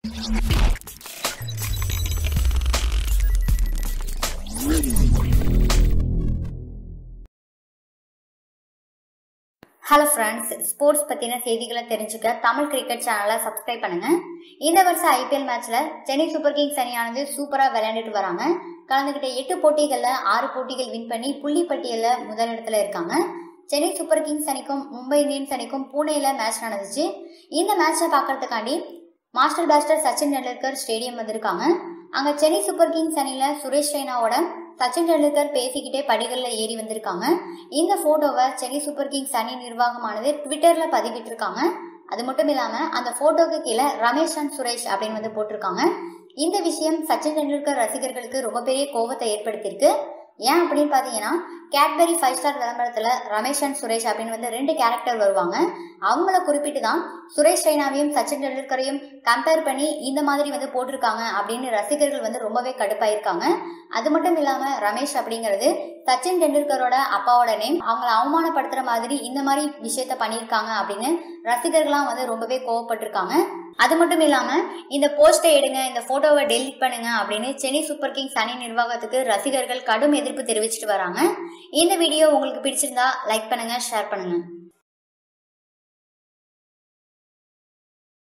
hello friends sports பற்றின செய்திகளை தெரிஞ்சுக்க தமிழ் கிரிக்கெட் சேனலை சப்ஸ்கிரைப் பண்ணுங்க இந்த வருஷம் ஐபிஎல் மேட்ச்சில் சென்னை சூப்பர் கிங்ஸ் அணியானது சூப்பராக விளையாண்டுட்டு வராங்க கலந்துக்கிட்ட எட்டு போட்டிகளில் ஆறு போட்டிகள் வின் பண்ணி புள்ளி பட்டியலில் முதலிடத்துல இருக்காங்க சென்னை சூப்பர் கிங்ஸ் அணிக்கும் மும்பை இந்தியன்ஸ் அணிக்கும் பூனேயில் மேட்ச் நடந்துச்சு இந்த மேட்சை பார்க்கறதுக்காண்டி master blaster Sachin Tendulkar stadium வந்திருக்காங்க அங்கே சென்னை சூப்பர் கிங்ஸ் அணியில் சுரேஷ் ரெய்னாவோட சச்சின் டெண்டுல்கர் பேசிக்கிட்டே படிகளில் ஏறி வந்திருக்காங்க இந்த போட்டோவை சென்னை சூப்பர் கிங்ஸ் அணி நிர்வாகமானது ட்விட்டர்ல பதிவிட்டிருக்காங்க அது மட்டும் இல்லாம அந்த போட்டோக்கு கீழே ரமேஷ் அண்ட் சுரேஷ் அப்படின்னு வந்து போட்டிருக்காங்க இந்த விஷயம் சச்சின் டெண்டுல்கர் ரசிகர்களுக்கு ரொம்ப பெரிய கோபத்தை ஏற்படுத்தியிருக்கு ஏன் அப்படின்னு பார்த்தீங்கன்னா கேட்பரி ஃபைவ் ஸ்டார் விளம்பரத்தில் ரமேஷ் அண்ட் சுரேஷ் அப்படின்னு வந்து ரெண்டு கேரக்டர் வருவாங்க அவங்கள குறிப்பிட்டு தான் சுரேஷ் ரெய்னாவையும் சச்சின் டெண்டுல்கரையும் கம்பேர் பண்ணி இந்த மாதிரி வந்து போட்டிருக்காங்க அப்படின்னு ரசிகர்கள் வந்து ரொம்பவே கடுப்பாயிருக்காங்க அது மட்டும் இல்லாமல் ரமேஷ் அப்படிங்கிறது சச்சின் டெண்டுல்கரோட அப்பாவோட நேம் அவங்கள அவமானப்படுத்துற மாதிரி இந்த மாதிரி விஷயத்த பண்ணியிருக்காங்க அப்படின்னு ரசிகர்கள்லாம் வந்து ரொம்பவே கோவப்பட்டிருக்காங்க அது மட்டும் இல்லாம இந்த போஸ்டை எடுங்க இந்த போட்டோவை டெலிட் பண்ணுங்க அப்படின்னு சென்னை சூப்பர் கிங்ஸ் அணி நிர்வாகத்துக்கு ரசிகர்கள் கடும் எதிர்ப்பு தெரிவிச்சிட்டு வராங்க இந்த வீடியோ உங்களுக்கு பிடிச்சிருந்தா லைக் பண்ணுங்க ஷேர் பண்ணுங்க